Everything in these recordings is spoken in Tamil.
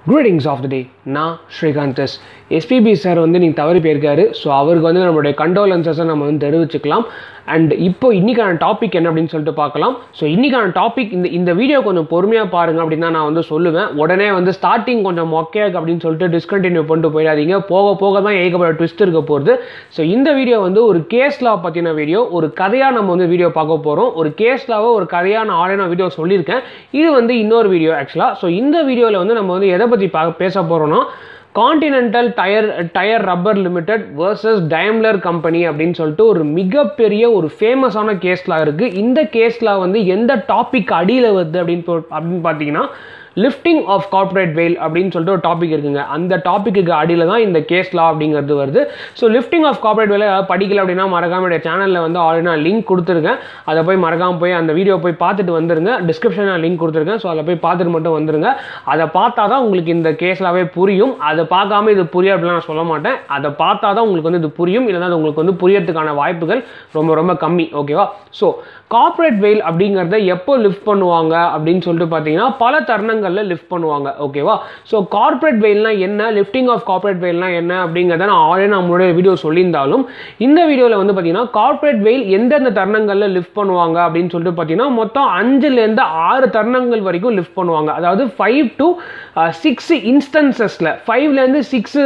க்ரீடிங்ஸ் ஆஃப் த டே நான் ஸ்ரீகாந்த் எஸ் எஸ்பிபி சார் வந்து நீங்கள் தவறி போயிருக்காரு ஸோ அவருக்கு வந்து நம்மளுடைய கண்டோலன்சஸை நம்ம வந்து தெரிவிச்சுக்கலாம் அண்ட் இப்போ இன்றைக்கான டாபிக் என்ன அப்படின்னு சொல்லிட்டு பார்க்கலாம் ஸோ இன்றைக்கான டாபிக் இந்த இந்த வீடியோ கொஞ்சம் பொறுமையாக பாருங்க அப்படின்னு தான் நான் வந்து சொல்லுவேன் உடனே வந்து ஸ்டார்டிங் கொஞ்சம் மொக்கையாக அப்படின்னு சொல்லிட்டு டிஸ்கண்டினியூ பண்ணிட்டு போயிடாதீங்க போக போக தான் ஏகப்பட்ட ட்விஸ்ட் இருக்க போகிறது ஸோ இந்த வீடியோ வந்து ஒரு கேஸ் லா பற்றின வீடியோ ஒரு கதையாக நம்ம வந்து வீடியோ பார்க்க போகிறோம் ஒரு கேஸ் லாவை ஒரு கதையாக நான் ஆல்ரெடி நான் வீடியோ சொல்லியிருக்கேன் இது வந்து இன்னொரு வீடியோ ஆக்சுவலாக ஸோ இந்த வீடியோவில் வந்து நம்ம வந்து எதை பற்றி பா பேச போகிறோம்னா continental tyre tyre rubber limited versus Daimler company அப்படின்னு சொல்லிட்டு ஒரு மிகப்பெரிய ஒரு ஃபேமஸான கேஸ்லாம் இருக்குது இந்த கேஸ்லாம் வந்து எந்த டாபிக் அடியில் வருது அப்படின்னு போ- அப்படின்னு பார்த்தீங்கன்னா லிஃப்டிங் ஆஃப் கார்ப்பரேட் வெயில் அப்படின்னு சொல்லிட்டு ஒரு டாபிக் இருக்குங்க அந்த டாப்பிக்கு அடியில் தான் இந்த கேஸ் லா அப்படிங்கிறது வருது ஸோ லிஃப்டிங் ஆஃப் கார்ப்பரேட் வெயில் படிக்கல அப்படின்னா மறக்காம என்னுடைய சேனலில் வந்து ஆல்ரெடி நான் லிங்க் கொடுத்துருக்கேன் அதை போய் மறக்காம போய் அந்த வீடியோ போய் பார்த்துட்டு வந்துருங்க டிஸ்கிரிப்ஷனில் நான் லிங்க் கொடுத்துருக்கேன் ஸோ அதை போய் பார்த்துட்டு மட்டும் வந்துருங்க அதை பார்த்தா தான் உங்களுக்கு இந்த கேஸ்லாவே புரியும் அதை பார்க்காம இது புரியும் அப்படிலாம் நான் சொல்ல மாட்டேன் அதை பார்த்தா தான் உங்களுக்கு வந்து இது புரியும் இல்லைன்னா அது உங்களுக்கு வந்து புரியறதுக்கான வாய்ப்புகள் ரொம்ப ரொம்ப கம்மி ஓகேவா ஸோ கார்ப்பரேட் வெயில் அப்படிங்கிறத எப்போ லிஃப்ட் பண்ணுவாங்க அப்படின்னு சொல்லிட்டு பார்த்தீங்கன்னா பல தருணங்களில் லிஃப்ட் பண்ணுவாங்க ஓகேவா ஸோ கார்ப்பரேட் வெயில்னா என்ன லிஃப்டிங் ஆஃப் கார்ப்பரேட் வெயில்னா என்ன அப்படிங்கிறத நான் ஆல்ரெடி நம்மளுடைய வீடியோ சொல்லியிருந்தாலும் இந்த வீடியோவில் வந்து பார்த்தீங்கன்னா கார்ப்பரேட் வெயில் எந்தெந்த தருணங்களில் லிஃப்ட் பண்ணுவாங்க அப்படின்னு சொல்லிட்டு பார்த்தீங்கன்னா மொத்தம் அஞ்சுலேருந்து ஆறு தருணங்கள் வரைக்கும் லிஃப்ட் பண்ணுவாங்க அதாவது ஃபைவ் டு சிக்ஸ் இன்ஸ்டன்சஸில் ஃபைவ்லேருந்து சிக்ஸு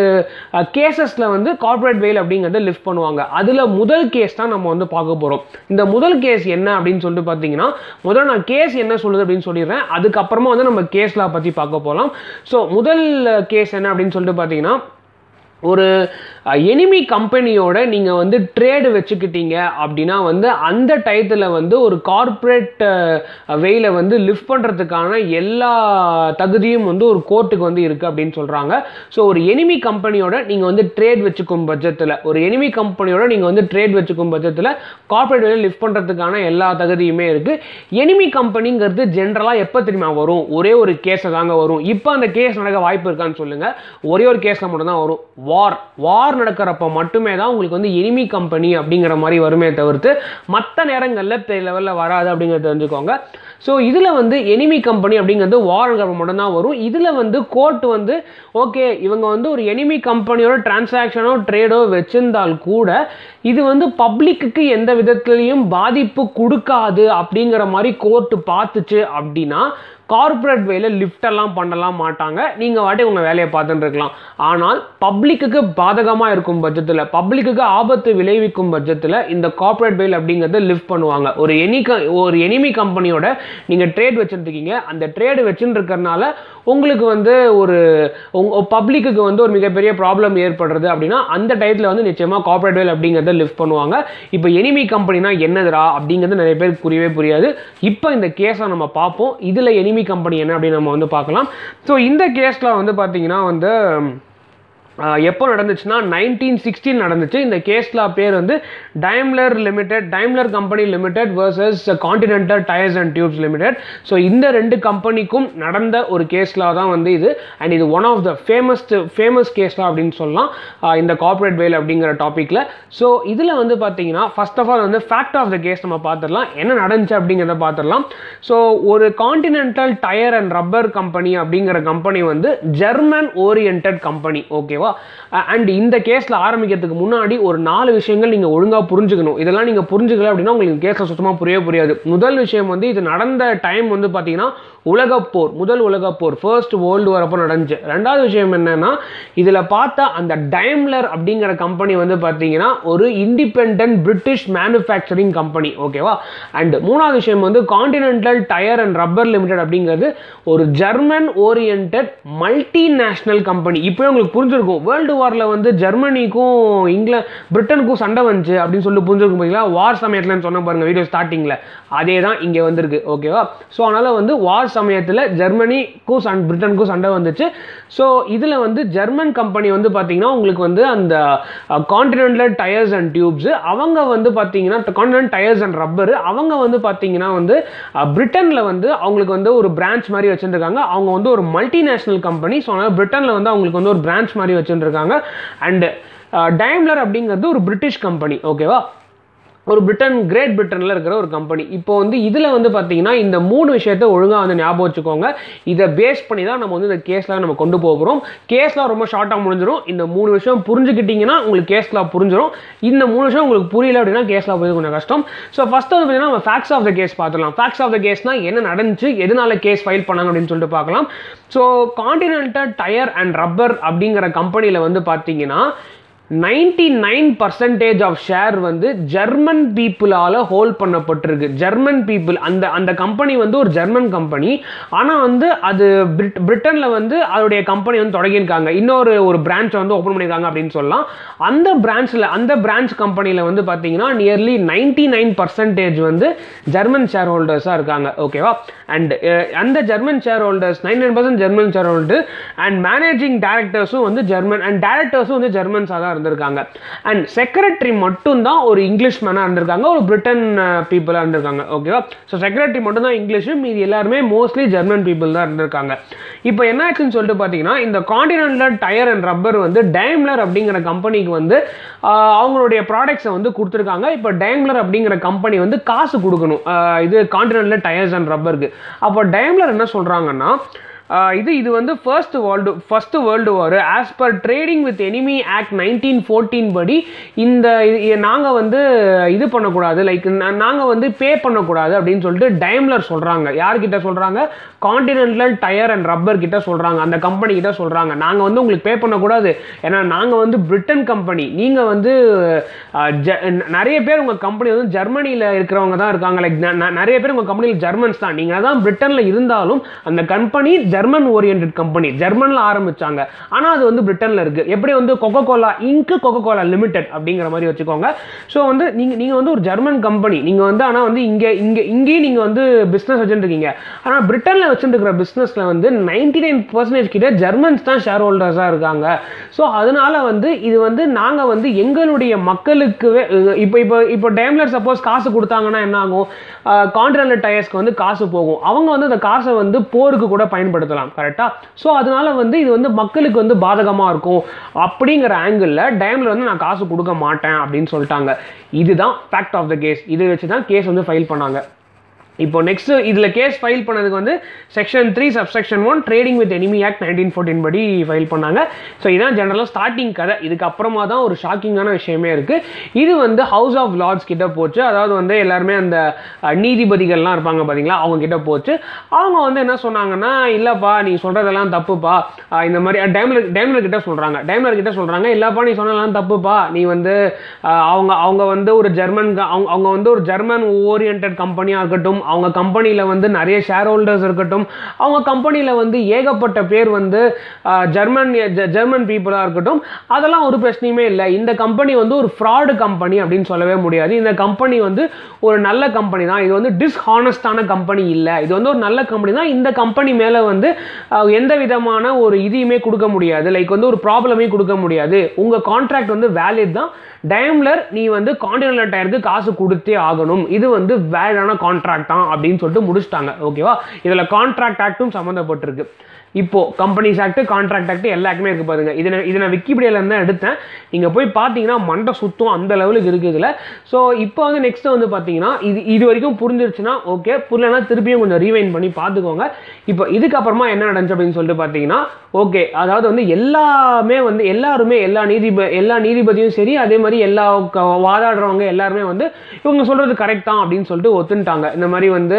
கேசஸில் வந்து கார்ப்பரேட் வெயில் அப்படிங்கிறத லிஃப்ட் பண்ணுவாங்க அதில் முதல் கேஸ் தான் நம்ம வந்து பார்க்க போகிறோம் இந்த முதல் கேஸ் என்ன அப்படின்னு சொல்லிட்டு பார்த்தீங்கன்னா முதல்ல நான் கேஸ் என்ன சொல்லுது அப்படின்னு சொல்லிடுறேன் அதுக்கப்புறமா வந்து நம்ம கேஸ்லாம் பற்றி பார்க்க போகலாம் ஸோ முதல் கேஸ் என்ன அப்படின்னு சொல்லிட்டு பார்த்தீங்கன்னா ஒரு எனிமி கம்பெனியோட நீங்கள் வந்து ட்ரேடு வச்சுக்கிட்டீங்க அப்படின்னா வந்து அந்த டயத்தில் வந்து ஒரு கார்ப்பரேட் வெயில வந்து லிஃப்ட் பண்ணுறதுக்கான எல்லா தகுதியும் வந்து ஒரு கோர்ட்டுக்கு வந்து இருக்குது அப்படின்னு சொல்கிறாங்க ஸோ ஒரு எனிமி கம்பெனியோட நீங்கள் வந்து ட்ரேட் வச்சுக்கும் பட்சத்தில் ஒரு எனிமி கம்பெனியோட நீங்கள் வந்து ட்ரேட் வச்சுக்கும் பட்சத்தில் கார்ப்பரேட் வெயில லிஃப்ட் பண்ணுறதுக்கான எல்லா தகுதியுமே இருக்குது எனிமி கம்பெனிங்கிறது ஜென்ரலாக எப்போ தெரியுமா வரும் ஒரே ஒரு கேஸில் தாங்க வரும் இப்போ அந்த கேஸ் நடக்க வாய்ப்பு இருக்கான்னு சொல்லுங்கள் ஒரே ஒரு கேஸில் மட்டும் தான் வரும் வார் வார் நடக்கிறப்ப மட்டுமே தான் உங்களுக்கு வந்து எனிமி கம்பெனி அப்படிங்கிற மாதிரி வருமே தவிர்த்து மற்ற நேரங்களில் பெரிய லெவலில் வராது அப்படிங்கிறத தெரிஞ்சுக்கோங்க ஸோ இதில் வந்து எனிமி கம்பெனி அப்படிங்கிறது வார் நடக்கிறப்ப மட்டும்தான் வரும் இதில் வந்து கோர்ட் வந்து ஓகே இவங்க வந்து ஒரு எனிமி கம்பெனியோட டிரான்சாக்ஷனோ ட்ரேடோ வச்சிருந்தால் கூட இது வந்து பப்ளிக்குக்கு எந்த விதத்துலையும் பாதிப்பு கொடுக்காது அப்படிங்கிற மாதிரி கோர்ட்டு பார்த்துச்சு அப்படின்னா கார்ப்பரேட் வேல லிஃப்ட் எல்லாம் பண்ணலாம் மாட்டாங்க நீங்கள் வாட்டி உங்கள் வேலையை பார்த்துட்டு இருக்கலாம் ஆனால் பப்ளிக்குக்கு பாதகமாக இருக்கும் பட்சத்தில் பப்ளிக்குக்கு ஆபத்து விளைவிக்கும் பட்சத்தில் இந்த கார்ப்பரேட் வெயில் அப்படிங்கிறத லிஃப்ட் பண்ணுவாங்க ஒரு எனி ஒரு எனிமி கம்பெனியோட நீங்கள் ட்ரேட் வச்சுருக்கீங்க அந்த ட்ரேடு வச்சுட்டு இருக்கறனால உங்களுக்கு வந்து ஒரு உங்க பப்ளிக்குக்கு வந்து ஒரு மிகப்பெரிய ப்ராப்ளம் ஏற்படுறது அப்படின்னா அந்த டயத்தில் வந்து நிச்சயமாக கார்ப்பரேட் வெயில் அப்படிங்கிறத லிஃப்ட் பண்ணுவாங்க இப்போ எனிமி கம்பெனினா என்னதுடா அப்படிங்கிறது நிறைய பேருக்கு புரியவே புரியாது இப்போ இந்த கேஸை நம்ம பார்ப்போம் இதில் எனிமி கம்பெனி என்ன அப்படின்னு நம்ம வந்து பார்க்கலாம் ஸோ இந்த கேஸில் வந்து பார்த்தீங்கன்னா வந்து ஆஹ் எப்போ நடந்துச்சுன்னா நைன்டீன் சிக்ஸ்டீன் நடந்துச்சு இந்த கேஸ்ல பேர் வந்து Daimler limited Daimler company limited versus continental tyres and tubes limited so இந்த ரெண்டு கம்பெனிக்கும் நடந்த ஒரு கேஸ்லா தான் வந்து இது அண்ட் இது one of the famous famous கேஸ்லா அப்படின்னு சொல்லலாம் ஆஹ் இந்த கார்ப்பரேட் வெயில் அப்படிங்கிற டாப்பிக்கில் ஸோ இதில் வந்து பார்த்தீங்கன்னா ஃபர்ஸ்ட் ஆஃப் ஆல் வந்து ஃபேக்ட் ஆஃப் த கேஸ் நம்ம பார்த்துடலாம் என்ன நடந்துச்சு அப்படிங்கிறத பார்த்துடலாம் ஸோ ஒரு continental tyre and rubber company அப்படிங்கிற கம்பெனி வந்து ஜெர்மன் ஓரியன்ட் கம்பெனி ஓகேவா அண்ட் இந்த கேஸில் ஆரம்பிக்கிறதுக்கு முன்னாடி ஒரு நாலு விஷயங்கள் நீங்கள் ஒழுங்காக புரிஞ்சுக்கணும் இதெல்லாம் நீங்கள் புரிஞ்சுக்கல அப்படின்னா உங்களுக்கு கேஸில் சுத்தமாக புரியவே புரியாது முதல் விஷயம் வந்து இது நடந்த டைம் வந்து பார்த்தீங்கன்னா உலகப்போர் முதல் உலகப்போர் ஃபர்ஸ்ட் வேர்ல்டு வார் அப்போ நடந்துச்சு ரெண்டாவது விஷயம் என்னன்னா இதில் பார்த்தா அந்த டைம்லர் அப்படிங்கிற கம்பெனி வந்து பார்த்தீங்கன்னா ஒரு இண்டிபெண்ட் பிரிட்டிஷ் மேனுஃபேக்சரிங் கம்பெனி ஓகேவா அண்ட் மூணாவது விஷயம் வந்து continental tyre and rubber limited அப்படிங்கிறது ஒரு ஜெர்மன் ஓரியன்ட் மல்டிநேஷ்னல் கம்பெனி இப்போ உங்களுக்கு புரிஞ்சிருக்கும் வேர்ல்டு வாரில் வந்து ஜெர்மனிக்கும் இங்கிலாந்து பிரிட்டனுக்கும் சண்டை வந்துச்சு அப்படின்னு சொல்லி புரிஞ்சிருக்கும் பார்த்தீங்களா வார் சமயத்தில் சொன்ன பாருங்க வீடியோ ஸ்டார்டிங்கில் அதே தான் இங்கே வந்திருக்கு ஓகேவா ஸோ அதனால் வந்து வார் சமயத்தில் ஜெர்மனிக்கும் சண் பிரிட்டனுக்கும் சண்டை வந்துச்சு ஸோ இதில் வந்து ஜெர்மன் கம்பெனி வந்து பார்த்தீங்கன்னா உங்களுக்கு வந்து அந்த கான்டினென்டல் டயர்ஸ் அண்ட் டியூப்ஸ் அவங்க வந்து பார்த்தீங்கன்னா கான்டினென்ட் டயர்ஸ் அண்ட் ரப்பர் அவங்க வந்து பார்த்தீங்கன்னா வந்து பிரிட்டனில் வந்து அவங்களுக்கு வந்து ஒரு பிரான்ச் மாதிரி வச்சுருக்காங்க அவங்க வந்து ஒரு மல்டிநேஷ்னல் கம்பெனி ஸோ அதனால் பிரிட்டனில் வந்து அவங்களுக்கு வந்து ஒரு பிரான்ச் மாதிரி வச்சுருக்காங்க அண்ட் டைம்லர் அப்படிங்கிறது ஒரு பிரிட்டிஷ் கம்பெனி ஓகேவா ஒரு பிரிட்டன் கிரேட் பிரிட்டனில் இருக்கிற ஒரு கம்பெனி இப்போ வந்து இதில் வந்து பார்த்தீங்கன்னா இந்த மூணு விஷயத்தை ஒழுங்காக வந்து ஞாபகம் வச்சுக்கோங்க இதை பேஸ் பண்ணி தான் நம்ம வந்து இந்த கேஸ்லாம் நம்ம கொண்டு போகிறோம் கேஸ்லாம் ரொம்ப ஷார்ட்டாக முடிஞ்சிடும் இந்த மூணு விஷயம் புரிஞ்சுக்கிட்டீங்கன்னா உங்களுக்கு கேஸ்லாம் புரிஞ்சிடும் இந்த மூணு விஷயம் உங்களுக்கு புரியல அப்படின்னா கேஸ்லாம் போய் கொஞ்சம் கஷ்டம் ஸோ ஃபஸ்ட் வந்து பார்த்தீங்கன்னா நம்ம ஃபேக்ஸ் ஆஃப் த கேஸ் பார்த்துலாம் ஃபேக்ஸ் ஆஃப் த கேஸ்னால் என்ன நடந்துச்சு எதனால கேஸ் ஃபைல் பண்ணாங்க அப்படின்னு சொல்லிட்டு பார்க்கலாம் so continental tyre and rubber அப்படிங்கிற கம்பெனியில் வந்து பார்த்தீங்கன்னா ninety nine percentage of share வந்து ஜெர்மன் பீப்புளால் ஹோல்ட் பண்ணப்பட்டிருக்கு ஜெர்மன் பீப்புள் அந்த அந்த கம்பெனி வந்து ஒரு ஜெர்மன் கம்பெனி ஆனால் வந்து அது பிரிட் பிரிட்டனில் வந்து அதோடைய கம்பெனி வந்து தொடங்கியிருக்காங்க இன்னொரு ஒரு பிரான்ச்சை வந்து ஓப்பன் பண்ணியிருக்காங்க அப்படின்னு சொல்லலாம் அந்த பிரான்ச்சில் அந்த பிரான்ச் கம்பெனியில் வந்து பார்த்தீங்கன்னா நியர்லி நைன்டி நைன் பர்சன்டேஜ் வந்து ஜெர்மன் ஷேர் ஹோல்டர்ஸாக இருக்காங்க ஓகேவா அண்ட் அந்த German share holders nine nine percent German share holder and managing டேரக்டர்ஸும் வந்து ஜெர்மன் அண்ட் டேரக்டர்ஸும் வந்து ஜெர்மன்ஸாக தான் இருந்திருக்காங்க அண்ட் செக்ரட்டரி மட்டும்தான் ஒரு இங்கிலீஷ் மேனாக இருந்திருக்காங்க ஒரு பிரிட்டன் பீப்புளாக இருந்திருக்காங்க ஓகேவா ஸோ செக்ரட்டரி மட்டும்தான் இங்கிலீஷும் மீதி எல்லாருமே மோஸ்ட்லி ஜெர்மன் பீப்புள் தான் இருந்திருக்காங்க இப்போ என்ன ஆச்சுன்னு சொல்லிட்டு பார்த்தீங்கன்னா இந்த காண்டினென்டல் டயர் அண்ட் ரப்பர் வந்து டைம்லர் அப்படிங்கிற கம்பெனிக்கு வந்து ஆஹ், அவங்களுடைய ப்ராடக்ட்ஸை வந்து கொடுத்துருக்காங்க இப்போ டைம்லர் அப்படிங்கிற கம்பெனி வந்து காசு கொடுக்கணும் ஆஹ், இது காண்டினென்டல் டயர்ஸ் அண்ட் ரப்பருக்கு அப்போ டைம்லர் என்ன சொல்கிறாங்கன்னா ஆஹ் இது இது வந்து first world first world war as per trading with enemy act nineteen fourteen படி இந்த நாங்கள் வந்து இது பண்ணக்கூடாது லைக் நாங்கள் வந்து பே பண்ணக்கூடாது அப்படின்னு சொல்லிட்டு டைம்லர் சொல்கிறாங்க யார்கிட்ட சொல்கிறாங்க காண்டினென்டல் டயர் அண்ட் ரப்பர் கிட்ட சொல்கிறாங்க அந்த கம்பெனி கிட்ட சொல்கிறாங்க நாங்கள் வந்து உங்களுக்கு பே பண்ணக்கூடாது ஏன்னா நாங்கள் வந்து பிரிட்டன் கம்பெனி நீங்கள் வந்து ஆஹ், ஜ- நிறைய பேர் உங்கள் கம்பெனி வந்து ஜெர்மனியில் இருக்கிறவங்க தான் இருக்காங்க லைக் நிறைய பேர் உங்கள் கம்பெனியில் ஜெர்மன்ஸ் தான் நீங்கள் தான் பிரிட்டனில் இருந்தாலும் அந்த கம்பெனி ஜெர்மன் ஓரியன்ட் கம்பெனி ஜெர்மனில் ஆரம்பிச்சாங்க ஆனால் அது வந்து பிரிட்டனில் இருக்குது எப்படி வந்து கொக்கோ கோலா இங்கு கொக்கோ கோலா லிமிடெட் அப்படிங்கிற மாதிரி வச்சுக்கோங்க ஸோ வந்து நீங்கள் நீங்கள் வந்து ஒரு ஜெர்மன் கம்பெனி நீங்கள் வந்து ஆனால் வந்து இங்கே இங்கே இங்கேயும் நீங்கள் வந்து பிஸ்னஸ் வச்சுருக்கீங்க ஆனால் பிரிட்டனில் வச்சுருக்கிற பிஸ்னஸில் வந்து நைன்டி நைன் பர்சன்டேஜ் கிட்ட ஜெர்மன்ஸ் தான் ஷேர் ஹோல்டர்ஸாக இருக்காங்க ஸோ அதனால வந்து இது வந்து நாங்கள் வந்து எங்களுடைய மக்களுக்கு இப்போ இப்போ இப்போ டேம்லர் சப்போஸ் காசு கொடுத்தாங்கன்னா என்ன ஆகும் கான்டினல் டயர்ஸ்க்கு வந்து காசு போகும் அவங்க வந்து அந்த காசை வந்து போருக்கு கூட பயன்படுத்தலாம் கரெக்டாக ஸோ அதனால வந்து இது வந்து மக்களுக்கு வந்து பாதகமாக இருக்கும் அப்படிங்கிற ஆங்கிளில் டைமில் வந்து நான் காசு கொடுக்க மாட்டேன் அப்படின்னு சொல்லிட்டாங்க இதுதான் ஃபேக்ட் ஆஃப் த கேஸ் இதை வச்சு தான் கேஸ் வந்து ஃபைல் பண்ணாங்க இப்போ நெக்ஸ்ட் இதில் கேஸ் ஃபைல் பண்ணதுக்கு வந்து section three subsection one trading with enemy act nineteen fourteen படி ஃபைல் பண்ணாங்க ஸோ இதான் ஜெனரலாக ஸ்டார்டிங் கதை இதுக்கு அப்புறமா தான் ஒரு ஷாக்கிங்கான விஷயமே இருக்குது இது வந்து ஹவுஸ் ஆஃப் லார்ட்ஸ் கிட்ட போச்சு அதாவது வந்து எல்லாருமே அந்த அஹ், நீதிபதிகள்லாம் இருப்பாங்க பார்த்தீங்களா அவங்க கிட்ட போச்சு அவங்க வந்து என்ன சொன்னாங்கன்னா இல்லைப்பா நீ சொல்கிறதெல்லாம் தப்புப்பா அஹ், இந்த மாதிரி டைம்லர் டைம்லர் கிட்ட சொல்கிறாங்க டைம்லர் கிட்ட சொல்கிறாங்க இல்லைப்பா நீ சொன்னதெல்லாம் தப்புப்பா நீ வந்து அஹ், அவங்க அவங்க வந்து ஒரு ஜெர்மன் க- அவங்க அவங்க வந்து ஒரு ஜெர்மன் ஓரியன்ட் கம்பெனியாக இருக்கட்டும் அவங்க கம்பெனியில் வந்து நிறைய ஷேர் ஹோல்டர்ஸ் இருக்கட்டும் அவங்க கம்பெனியில் வந்து ஏகப்பட்ட பேர் வந்து அஹ், ஜெர்மன் ஜெ- ஜெர்மன் பீப்புளாக இருக்கட்டும் அதெல்லாம் ஒரு பிரச்சனையுமே இல்லை இந்த கம்பெனி வந்து ஒரு ஃப்ராடு கம்பெனி அப்படின்னு சொல்லவே முடியாது இந்த கம்பெனி வந்து ஒரு நல்ல கம்பெனி தான் இது வந்து டிஸ்ஹானஸ்டான கம்பெனி இல்லை இது வந்து ஒரு நல்ல கம்பெனி தான் இந்த கம்பெனி மேலே வந்து அஹ், எந்த விதமான ஒரு இதையுமே கொடுக்க முடியாது லைக் வந்து ஒரு ப்ராப்ளமே கொடுக்க முடியாது உங்கள் கான்ட்ராக்ட் வந்து வேலிட் தான் டைம்லர் நீ வந்து காண்டினல் டயருக்கு காசு கொடுத்தே ஆகணும் இது வந்து வேலிடான கான்ட்ராக்ட் தான் அப்படின்னு சொல்லிட்டு முடிச்சிட்டாங்க ஓகேவா இதில் கான்ட்ராக்ட் ஆக்டும் சம்மந்தப்பட்டிருக்கு இப்போ கம்பெனிஸ் ஆக்ட் கான்ட்ராக்ட் ஆக்ட் எல்லாருக்குமே இருக்கு பாருங்க இதை நான் இதை நான் விக்கிபீடியால இருந்து தான் எடுத்தேன் நீங்கள் போய் பார்த்தீங்கன்னா மண்டை சுத்தம் அந்த லெவலுக்கு இருக்குது இதில் ஸோ இப்போ வந்து நெக்ஸ்ட் வந்து பார்த்தீங்கன்னா இது இது வரைக்கும் புரிஞ்சிருச்சுன்னா ஓகே புரியலன்னா திருப்பியும் கொஞ்சம் ரீவைன் பண்ணி பார்த்துக்கோங்க இப்போ இதுக்கப்புறமா என்ன நடந்துச்சு அப்படின்னு சொல்லிட்டு பார்த்தீங்கன்னா ஓகே அதாவது வந்து எல்லாமே வந்து எல்லாருமே எல்லா நீதிப எல்லா நீதிபதியும் சரி அதே மாதிரி எல்லா க- வாதாடுறவங்க எல்லாருமே வந்து இவங்க சொல்கிறது கரெக்ட் தான் அப்படின்னு சொல்லிட்டு ஒத்துன்ட்டாங்க இந்த மாதிரி வந்து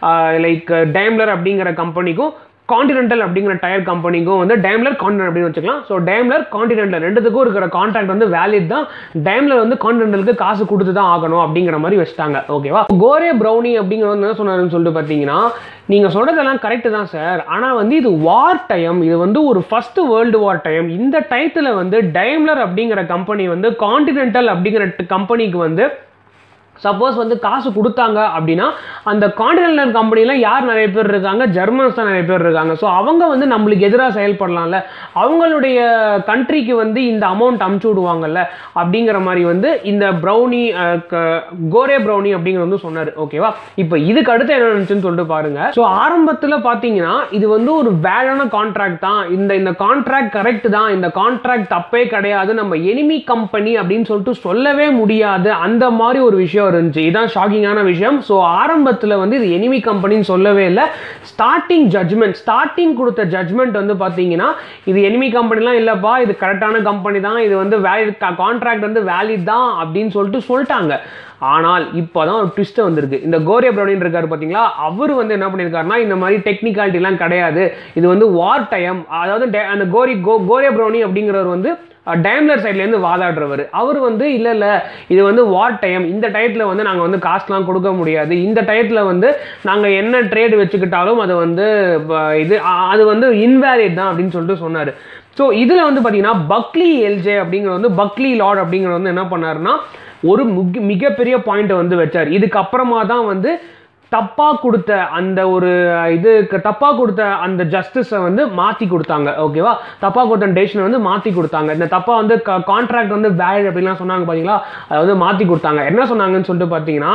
லைக் டைம்லர் அப்படிங்கிற கம்பெனிக்கும் காண்டினென்டல் அப்படிங்கிற டயர் கம்பெனிக்கும் வந்து டைம்லர் காண்டினென்ட் அப்படின்னு வச்சுக்கலாம் ஸோ டைம்லர் காண்டினென்டல் ரெண்டுத்துக்கும் இருக்கிற கான்ட்ராக்ட் வந்து வேலிட் தான் டைம்லர் வந்து காண்டினென்டலுக்கு காசு கொடுத்து தான் ஆகணும் அப்படிங்கிற மாதிரி வச்சுட்டாங்க ஓகேவா கோரே ப்ரௌனி அப்படிங்கிறது என்ன சொன்னாருன்னு சொல்லிட்டு பார்த்தீங்கன்னா நீங்கள் சொல்கிறதெல்லாம் கரெக்டு தான் சார் ஆனால் வந்து இது வார் டைம் இது வந்து ஒரு ஃபர்ஸ்ட் வேர்ல்டு வார் டைம் இந்த டயத்தில் வந்து டைம்லர் அப்படிங்கிற கம்பெனி வந்து காண்டினென்டல் அப்படிங்கிற கம்பெனிக்கு வந்து சப்போஸ் வந்து காசு கொடுத்தாங்க அப்படின்னா அந்த காண்டினென்டல் கம்பெனியில் யார் நிறைய பேர் இருக்காங்க ஜெர்மன்ஸ் தான் நிறைய பேர் இருக்காங்க ஸோ அவங்க வந்து நம்மளுக்கு எதிராக செயல்படலாம்ல அவங்களுடைய கண்ட்ரிக்கு வந்து இந்த அமௌண்ட் அமுச்சு விடுவாங்கல்ல அப்படிங்கிற மாதிரி வந்து இந்த ப்ரௌனி கோரே ப்ரௌனி அப்படிங்கிற வந்து சொன்னார் ஓகேவா இப்போ இதுக்கு அடுத்து என்ன நடந்துச்சுன்னு சொல்லிட்டு பாருங்க ஸோ ஆரம்பத்தில் பார்த்தீங்கன்னா இது வந்து ஒரு வேலான கான்ட்ராக்ட் தான் இந்த இந்த கான்ட்ராக்ட் கரெக்ட் தான் இந்த கான்ட்ராக்ட் தப்பே கிடையாது நம்ம எனிமி கம்பெனி அப்படின்னு சொல்லிட்டு சொல்லவே முடியாது அந்த மாதிரி ஒரு விஷயம் நம்பர் இருந்துச்சு இதுதான் ஷாக்கிங்கான விஷயம் ஸோ ஆரம்பத்தில் வந்து இது எனிமி கம்பெனின்னு சொல்லவே இல்லை ஸ்டார்டிங் ஜட்ஜ்மெண்ட் ஸ்டார்டிங் கொடுத்த ஜட்ஜ்மெண்ட் வந்து பார்த்தீங்கன்னா இது எனிமி கம்பெனிலாம் இல்லைப்பா இது கரெக்டான கம்பெனி தான் இது வந்து வேலிட் கான்ட்ராக்ட் வந்து வேலிட் தான் அப்படின்னு சொல்லிட்டு சொல்லிட்டாங்க ஆனால் இப்போ தான் ஒரு ட்விஸ்ட்டு வந்திருக்கு இந்த கோரிய ப்ரௌனின் இருக்காரு பார்த்தீங்களா அவர் வந்து என்ன பண்ணியிருக்காருன்னா இந்த மாதிரி டெக்னிக்காலிட்டிலாம் கிடையாது இது வந்து வார் டைம் அதாவது டே- அந்த கோரி கோ கோரிய ப்ரௌனி அப்படிங்கிறவர் வந்து டைம்லர் சைட்லேருந்து வாதாடுறவர் அவர் வந்து இல்லை இல்லை இது வந்து வார் டைம் இந்த டயத்தில் வந்து நாங்கள் வந்து காசுலாம் கொடுக்க முடியாது இந்த டயத்தில் வந்து நாங்கள் என்ன ட்ரேட் வச்சுக்கிட்டாலும் அது வந்து ப- இது அ- அது வந்து இன்வேலிட் தான் அப்படின்னு சொல்லிட்டு சொன்னார் ஸோ இதில் வந்து பார்த்தீங்கன்னா பக்லி எல்ஜே அப்படிங்கிற வந்து பக்லி லார்ட் அப்படிங்கிற வந்து என்ன பண்ணாருன்னா ஒரு முக் மிகப்பெரிய பாயிண்ட்டை வந்து வச்சார் இதுக்கப்புறமா தான் வந்து தப்பாக கொடுத்த அந்த ஒரு இது தப்பாக கொடுத்த அந்த ஜஸ்டிஸை வந்து மாற்றி கொடுத்தாங்க ஓகேவா தப்பாக கொடுத்த டேஷனை வந்து மாற்றி கொடுத்தாங்க இந்த தப்பாக வந்து கான்ட்ராக்ட் வந்து வேல்ட் அப்படின்லாம் சொன்னாங்க பார்த்தீங்களா அதை வந்து மாற்றி கொடுத்தாங்க என்ன சொன்னாங்கன்னு சொல்லிட்டு பார்த்தீங்கன்னா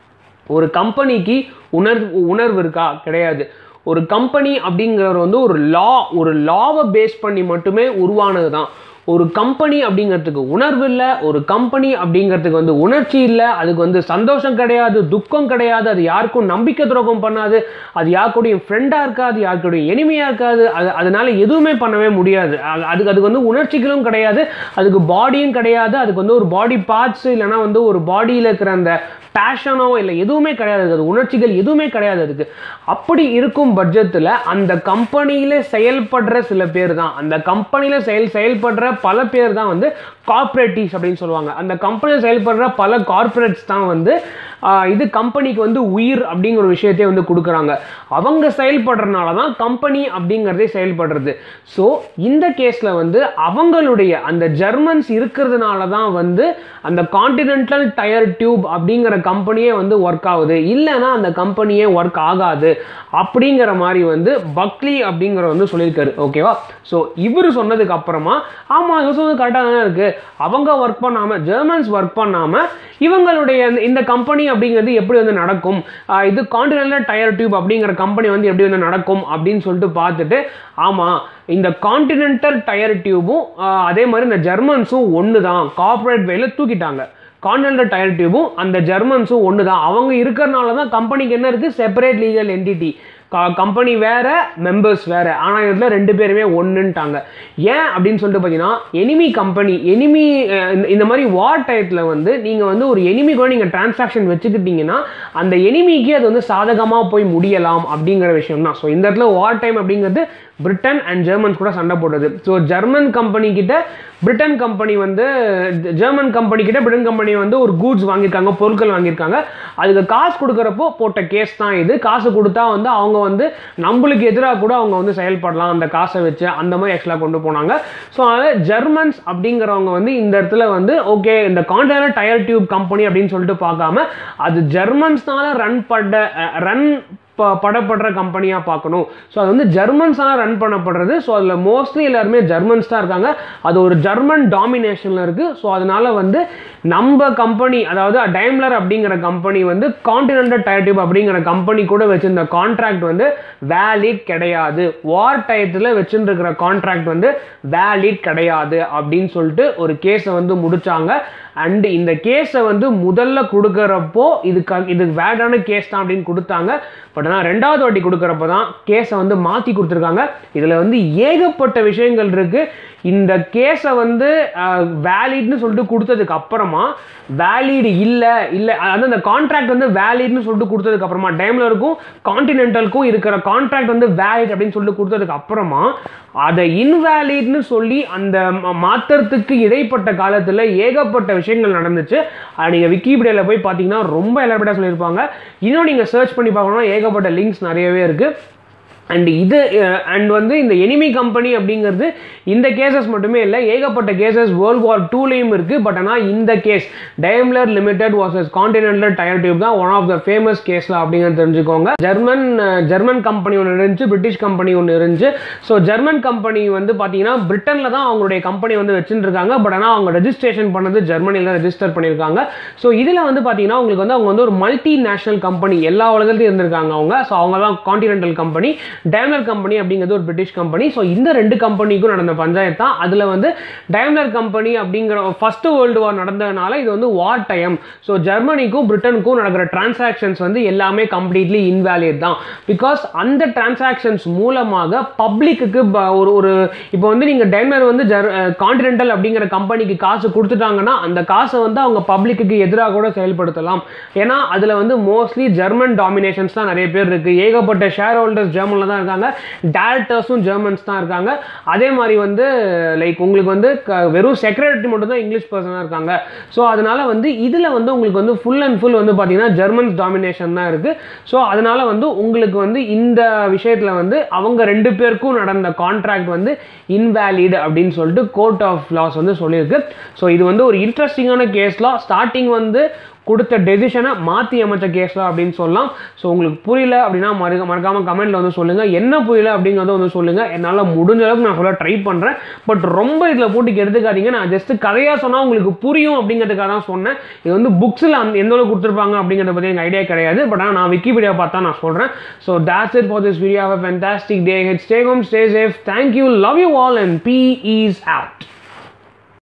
ஒரு கம்பெனிக்கு உணர்வு உணர்வு இருக்கா கிடையாது ஒரு கம்பெனி அப்படிங்கிறது வந்து ஒரு லா ஒரு லாவை பேஸ் பண்ணி மட்டுமே உருவானது தான் ஒரு கம்பெனி அப்படிங்கிறதுக்கு உணர்வு இல்லை ஒரு கம்பெனி அப்படிங்கிறதுக்கு வந்து உணர்ச்சி இல்லை அதுக்கு வந்து சந்தோஷம் கிடையாது துக்கம் கிடையாது அது யாருக்கும் நம்பிக்கை துரோகம் பண்ணாது அது யாருக்கூடையும் ஃப்ரெண்டாக இருக்காது யாருக்கூடையும் எனிமையாக இருக்காது அது அதனால எதுவுமே பண்ணவே முடியாது அது- அதுக்கு அதுக்கு வந்து உணர்ச்சிகளும் கிடையாது அதுக்கு பாடியும் கிடையாது அதுக்கு வந்து ஒரு பாடி பார்ட்ஸ் இல்லைன்னா வந்து ஒரு பாடியில் இருக்கிற அந்த பேஷனோ இல்லை எதுவுமே கிடையாது அது உணர்ச்சிகள் எதுவுமே கிடையாது அதுக்கு அப்படி இருக்கும் பட்சத்தில் அந்த கம்பெனியில் செயல்படுற சில பேர் தான் அந்த கம்பெனியில் செயல் செயல்படுற பல பேர் தான் வந்து கார்ப்பரேட்டிவ்ஸ் அப்படின்னு சொல்லுவாங்க அந்த கம்பெனியில் செயல்படுற பல கார்ப்பரேட்ஸ் தான் வந்து ஆஹ், இது கம்பெனிக்கு வந்து உயிர் அப்படிங்கிற ஒரு விஷயத்தை வந்து கொடுக்குறாங்க அவங்க செயல்படுறதுனால தான் கம்பெனி அப்படிங்கிறதே செயல்படுறது ஸோ இந்த கேஸில் வந்து அவங்களுடைய அந்த ஜெர்மன்ஸ் இருக்கிறதுனால தான் வந்து அந்த கான்டினென்டல் டயர் டியூப் அப்படிங்கிற கம்பெனியே வந்து ஒர்க் ஆகுது இல்லைன்னா அந்த கம்பெனியே ஒர்க் ஆகாது அப்படிங்கிற மாதிரி வந்து பக்லி அப்படிங்கிற வந்து சொல்லியிருக்காரு ஓகேவா ஸோ இவர் சொன்னதுக்கு அப்புறமா ஆமாம் இவர் சொன்னது கரெக்டாக தானே இருக்குது அவங்க ஒர்க் பண்ணாமல் ஜெர்மன்ஸ் ஒர்க் பண்ணாமல் இவங்களுடைய இந்த- இந்த கம்பெனி அப்படிங்கிறது எப்படி வந்து நடக்கும் ஆஹ் இது கான்டினென்டல் டயர் டியூப் அப்படிங்கிற கம்பெனி வந்து எப்படி வந்து நடக்கும் அப்படின்னு சொல்லிட்டு பார்த்துட்டு ஆமாம் இந்த கான்டினென்டல் டயர் டியூபும் அதே மாதிரி இந்த ஜெர்மன்ஸும் ஒன்று தான் கார்ப்பரேட் வேல தூக்கிட்டாங்க கான்டினென்டல் டயர் டியூபும் அந்த ஜெர்மன்ஸும் ஒன்று தான் அவங்க இருக்கிறனால தான் கம்பெனிக்கு என்ன இருக்குது செப்பரேட் லீகல் என்டிட்டி கம்பெனி வேற மெம்பர்ஸ் வேற ஆனால் இதில் ரெண்டு பேருமே ஒன்றுன்ட்டாங்க ஏன் அப்படின்னு சொல்லிட்டு பார்த்தீங்கன்னா எனிமி கம்பெனி எனிமி இந்த மாதிரி வார் டயத்தில் வந்து நீங்கள் வந்து ஒரு எனிமி கூட நீங்கள் டிரான்சாக்ஷன் வச்சுக்கிட்டீங்கன்னா அந்த எனிமிக்கு அது வந்து சாதகமாக போய் முடியலாம் அப்படிங்கிற விஷயம் தான் ஸோ இந்த இடத்துல வார் டைம் அப்படிங்கிறது பிரிட்டன் அண்ட் ஜெர்மன்ஸ் கூட சண்டை போடுறது ஸோ ஜெர்மன் கம்பெனி கிட்ட பிரிட்டன் கம்பெனி வந்து ஜெர்மன் கம்பெனி கிட்ட பிரிட்டன் கம்பெனி வந்து ஒரு கூட்ஸ் வாங்கியிருக்காங்க பொருட்கள் வாங்கியிருக்காங்க அதுக்கு காசு கொடுக்குறப்போ போட்ட கேஸ் தான் இது காசு கொடுத்தா வந்து அவங்க வந்து நம்மளுக்கு எதிராக கூட அவங்க வந்து செயல்படலாம் அந்த காசை வச்சு அந்த மாதிரி ஆக்சுவலாக கொண்டு போனாங்க ஸோ அதனால் ஜெர்மன்ஸ் அப்படிங்கிறவங்க வந்து இந்த இடத்துல வந்து ஓகே இந்த கான்டெய்னர் டயர் டியூப் கம்பெனி அப்படின்னு சொல்லிட்டு பார்க்காம அது ஜெர்மன்ஸ்னால ரன் பண்ண ரன் ப படப்படுற கம்பெனியாக பார்க்கணும் ஸோ அது வந்து ஜெர்மன்ஸால் ரன் பண்ணப்படுறது ஸோ அதில் மோஸ்ட்லி எல்லாருமே ஜெர்மன்ஸ் தான் இருக்காங்க அது ஒரு ஜெர்மன் டாமினேஷனில் இருக்குது ஸோ அதனால வந்து நம்ம கம்பெனி அதாவது டைம்லர் அப்படிங்கிற கம்பெனி வந்து கான்டினென்டல் டயர் டியூப் அப்படிங்கிற கம்பெனி கூட வச்சிருந்த கான்ட்ராக்ட் வந்து வேலிட் கிடையாது வார் டயத்தில் வச்சுருக்கிற கான்ட்ராக்ட் வந்து வேலிட் கிடையாது அப்படின்னு சொல்லிட்டு ஒரு கேஸை வந்து முடிச்சாங்க அண்ட் இந்த கேஸை வந்து முதல்ல கொடுக்குறப்போ இது க இது வேடான கேஸ் தான் அப்படின்னு கொடுத்தாங்க பட் ஆனால் ரெண்டாவது வாட்டி கொடுக்குறப்ப தான் கேஸை வந்து மாற்றி கொடுத்துருக்காங்க இதில் வந்து ஏகப்பட்ட விஷயங்கள் இருக்குது இந்த கேஸை வந்து வேலிட்னு சொல்லிட்டு கொடுத்ததுக்கு அப்புறமா வேலிட் இல்லை இல்லை அதாவது அந்த கான்ட்ராக்ட் வந்து வேலிட்னு சொல்லிட்டு கொடுத்ததுக்கு அப்புறமா டைம்லருக்கும் கான்டினென்டலுக்கும் இருக்கிற கான்ட்ராக்ட் வந்து வேலிட் அப்படின்னு சொல்லிட்டு கொடுத்ததுக்கு அப்புறமா அதை இன்வேலிட்னு சொல்லி அந்த ம- மாத்துறதுக்கு இடைப்பட்ட காலத்தில் ஏகப்பட்ட விஷயங்கள் நடந்துச்சு அது நீங்கள் விக்கிபீடியாவில் போய் பார்த்தீங்கன்னா ரொம்ப எலபரேட்டாக சொல்லியிருப்பாங்க இன்னும் நீங்கள் சர்ச் பண்ணி பார்க்கணும்னா ஏகப்பட்ட லிங்க்ஸ் நிறையவே இருக்குது அண்ட் இது அண்ட் வந்து இந்த எனிமி கம்பெனி அப்படிங்கிறது இந்த கேசஸ் மட்டுமே இல்லை ஏகப்பட்ட கேசஸ் வேர்ல்ட் வார் டூலையும் இருக்குது பட் ஆனால் இந்த case Daimler limited versus continental tyre tube தான் ஒன் ஆஃப் த ஃபேமஸ் கேஸில் அப்படிங்கிறது தெரிஞ்சுக்கோங்க ஜெர்மன் ஜெர்மன் கம்பெனி ஒன்று இருந்துச்சு பிரிட்டிஷ் கம்பெனி ஒன்று இருந்துச்சு ஸோ ஜெர்மன் கம்பெனி வந்து பார்த்தீங்கன்னா பிரிட்டனில் தான் அவங்களுடைய கம்பெனி வந்து வச்சுட்டு இருக்காங்க பட் ஆனால் அவங்க ரெஜிஸ்ட்ரேஷன் பண்ணது ஜெர்மனியில் ரெஜிஸ்டர் பண்ணியிருக்காங்க ஸோ இதில் வந்து பார்த்தீங்கன்னா உங்களுக்கு வந்து அவங்க வந்து ஒரு மல்டி நேஷனல் கம்பெனி எல்லா உலகத்துலையும் இருந்திருக்காங்க அவங்க ஸோ அவங்க தான் கான்டினென்டல் கம்பெனி டைம்லர் கம்பெனி அப்படிங்கிறது ஒரு பிரிட்டிஷ் கம்பெனி ஸோ இந்த ரெண்டு கம்பெனிக்கும் நடந்த பஞ்சாயத்து தான் அதில் வந்து டைம்லர் கம்பெனி அப்படிங்கிற ஃபர்ஸ்ட் வேர்ல்டு வார் நடந்ததுனால இது வந்து வார் டைம் ஸோ ஜெர்மனிக்கும் பிரிட்டனுக்கும் நடக்கிற டிரான்சாக்ஷன்ஸ் வந்து எல்லாமே கம்ப்ளீட்லி இன்வேலிட் தான் பிகாஸ் அந்த டிரான்சாக்ஷன்ஸ் மூலமாக பப்ளிக்கு ஒரு ஒரு இப்போ வந்து நீங்கள் டைம்லர் வந்து ஜெர் கான்டினென்டல் அப்படிங்கிற கம்பெனிக்கு காசு கொடுத்துட்டாங்கன்னா அந்த காசை வந்து அவங்க பப்ளிக்கு எதிராக கூட செயல்படுத்தலாம் ஏன்னா அதில் வந்து மோஸ்ட்லி ஜெர்மன் டாமினேஷன்ஸ் தான் நிறைய பேர் இருக்குது ஏகப்பட்ட ஷேர் ஹோல்டர்ஸ் ஜெர்மனில் தான் இருக்காங்க டேரக்டர்ஸும் ஜெர்மன்ஸ் தான் இருக்காங்க அதே மாதிரி வந்து லைக் உங்களுக்கு வந்து க- வெறும் செக்ரட்டரி மட்டும் தான் இங்கிலீஷ் பர்சனாக இருக்காங்க ஸோ அதனால வந்து இதில் வந்து உங்களுக்கு வந்து ஃபுல் அண்ட் ஃபுல் வந்து பார்த்தீங்கன்னா ஜெர்மன்ஸ் டாமினேஷன் தான் இருக்குது ஸோ அதனால வந்து உங்களுக்கு வந்து இந்த விஷயத்தில் வந்து அவங்க ரெண்டு பேருக்கும் நடந்த கான்ட்ராக்ட் வந்து இன்வேலிட் அப்படின்னு சொல்லிட்டு கோர்ட் ஆஃப் லாஸ் வந்து சொல்லியிருக்கு ஸோ இது வந்து ஒரு இன்ட்ரெஸ்டிங்கான கேஸ்லாம் ஸ்டார்டிங் வந்து கொடுத்த டெசிஷனை மாற்றி அமைச்ச கேஸ்லாம் அப்படின்னு சொல்லலாம் ஸோ உங்களுக்கு புரியல அப்படின்னா மறக்க மறக்காமல் கமெண்ட்டில் வந்து சொல்லுங்கள் என்ன புரியல அப்படிங்கிறத வந்து சொல்லுங்கள் என்னால் முடிஞ்ச அளவுக்கு நான் சொல்ல ட்ரை பண்ணுறேன் பட் ரொம்ப இதில் போட்டு எடுத்துக்காதீங்க நான் ஜஸ்ட் கதையாக சொன்னால் உங்களுக்கு புரியும் அப்படிங்கிறதுக்காக தான் சொன்னேன் இது வந்து புக்ஸில் அந்த எந்த அளவுக்கு கொடுத்துருப்பாங்க அப்படிங்கிறத பற்றி எனக்கு ஐடியா கிடையாது பட் ஆனால் நான் விக்கிபீடியா பார்த்தா நான் சொல்கிறேன் so that's it for this video have a fantastic day stay home stay safe thank you love you all and p is out